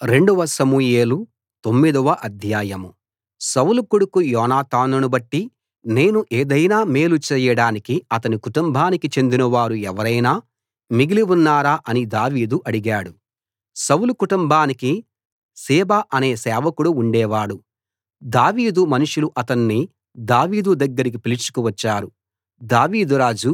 రెండవ సమూయేలు తొమ్మిదవ అధ్యాయం సౌలు కొడుకు యోనాతానును బట్టి నేను ఏదైనా మేలు చేయడానికి అతని కుటుంబానికి చెందినవారు ఎవరైనా మిగిలి ఉన్నారా అని దావీదు అడిగాడు సౌలు కుటుంబానికి సీబా అనే సేవకుడు ఉండేవాడు దావీదు మనుషులు అతన్ని దావీదు దగ్గరికి పిలుచుకు వచ్చారు దావీదు రాజు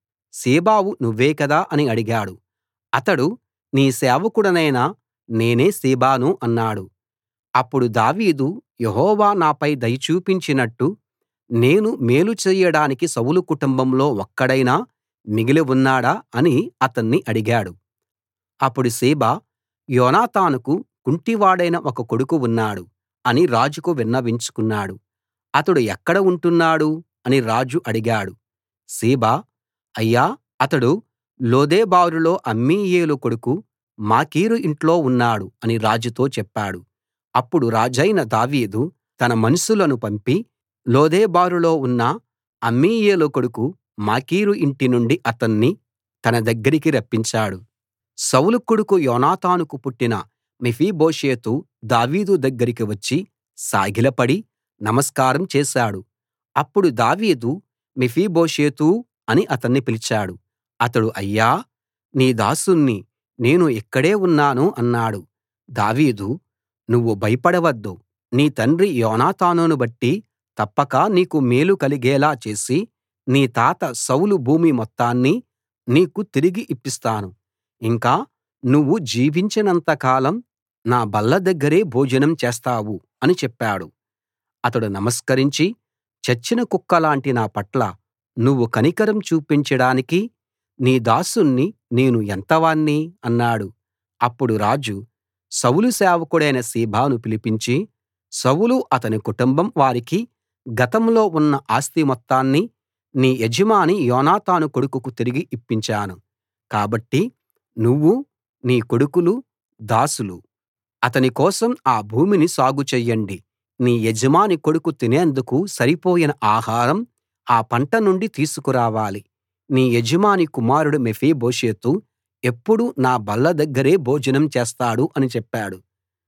సీబావు నువ్వే కదా అని అడిగాడు అతడు నీ సేవకుడనైన నేనే సీబాను అన్నాడు అప్పుడు దావీదు యెహోవా నాపై దయ చూపించినట్టు నేను మేలు చెయ్యడానికి సౌలు కుటుంబంలో ఒక్కడైనా మిగిలి ఉన్నాడా అని అతన్ని అడిగాడు అప్పుడు సీబా యోనాతానుకు కుంటివాడైన ఒక కొడుకు ఉన్నాడు అని రాజుకు విన్నవించుకున్నాడు అతడు ఎక్కడ ఉంటున్నాడు అని రాజు అడిగాడు సీబా అయ్యా అతడు లోదెబారులో అమ్మీయేలు కొడుకు మాకీరు ఇంట్లో ఉన్నాడు అని రాజుతో చెప్పాడు అప్పుడు రాజైన దావీదు తన మనుషులను పంపి లోదెబారులో ఉన్న అమ్మీయేలు కొడుకు మాకీరు ఇంటి నుండి అతన్ని తన దగ్గరికి రప్పించాడు సౌలు కొడుకు యోనాతానుకు పుట్టిన మెఫీబోషెతు దావీదు దగ్గరికి వచ్చి సాగిలపడి నమస్కారం చేశాడు అప్పుడు దావీదు మెఫీబోషెతూ అని అతన్ని పిలిచాడు అతడు అయ్యా నీ దాసుణ్ణి నేను ఇక్కడే ఉన్నాను అన్నాడు దావీదు నువ్వు భయపడవద్దు నీ తండ్రి యోనాతానును బట్టి తప్పక నీకు మేలు కలిగేలా చేసి నీ తాత సౌలు భూమి మొత్తాన్ని నీకు తిరిగి ఇప్పిస్తాను ఇంకా నువ్వు జీవించినంత కాలం నా బల్ల దగ్గరే భోజనం చేస్తావు అని చెప్పాడు అతడు నమస్కరించి చచ్చిన కుక్కలాంటి నా పట్ల నువ్వు కనికరం చూపించడానికి నీ దాసుణ్ణి నేను ఎంతవాణ్ణి అన్నాడు అప్పుడు రాజు సౌలు సేవకుడైన సీబాను పిలిపించి సౌలు అతని కుటుంబం వారికి గతంలో ఉన్న ఆస్తి మొత్తాన్ని నీ యజమాని యోనాతాను కొడుకుకు తిరిగి ఇప్పించాను కాబట్టి నువ్వు నీ కొడుకులు దాసులు అతని కోసం ఆ భూమిని సాగు చెయ్యండి నీ యజమాని కొడుకు తినేందుకు సరిపోయిన ఆహారం ఆ పంట నుండి తీసుకురావాలి నీ యజమాని కుమారుడు మెఫీబోషెతు ఎప్పుడూ నా బల్ల దగ్గరే భోజనం చేస్తాడు అని చెప్పాడు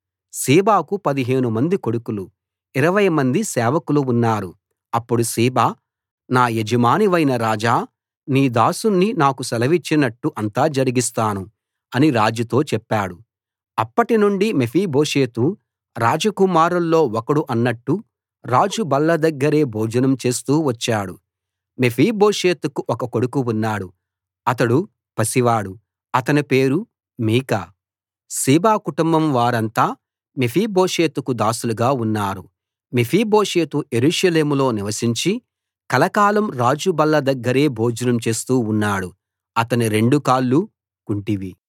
సీబాకు పదిహేను మంది కొడుకులు ఇరవై మంది సేవకులు ఉన్నారు అప్పుడు సీబా నా యజమానివైన రాజా నీ దాసుణ్ణి నాకు సెలవిచ్చినట్టు అంతా జరిగిస్తాను అని రాజుతో చెప్పాడు అప్పటి నుండి మెఫీబోషెతు రాజకుమారుల్లో ఒకడు అన్నట్టు రాజు బల్ల దగ్గరే భోజనం చేస్తూ వచ్చాడు మెఫీబోషెతుకు ఒక కొడుకు ఉన్నాడు అతడు పసివాడు అతని పేరు మీకా సీబా కుటుంబం వారంతా మెఫీబోషెతుకు దాసులుగా ఉన్నారు మెఫీబోషెతు యెరూషలేములో నివసించి కలకాలం రాజు బల్ల దగ్గరే భోజనం చేస్తూ ఉన్నాడు అతని రెండు కాళ్ళు కుంటివి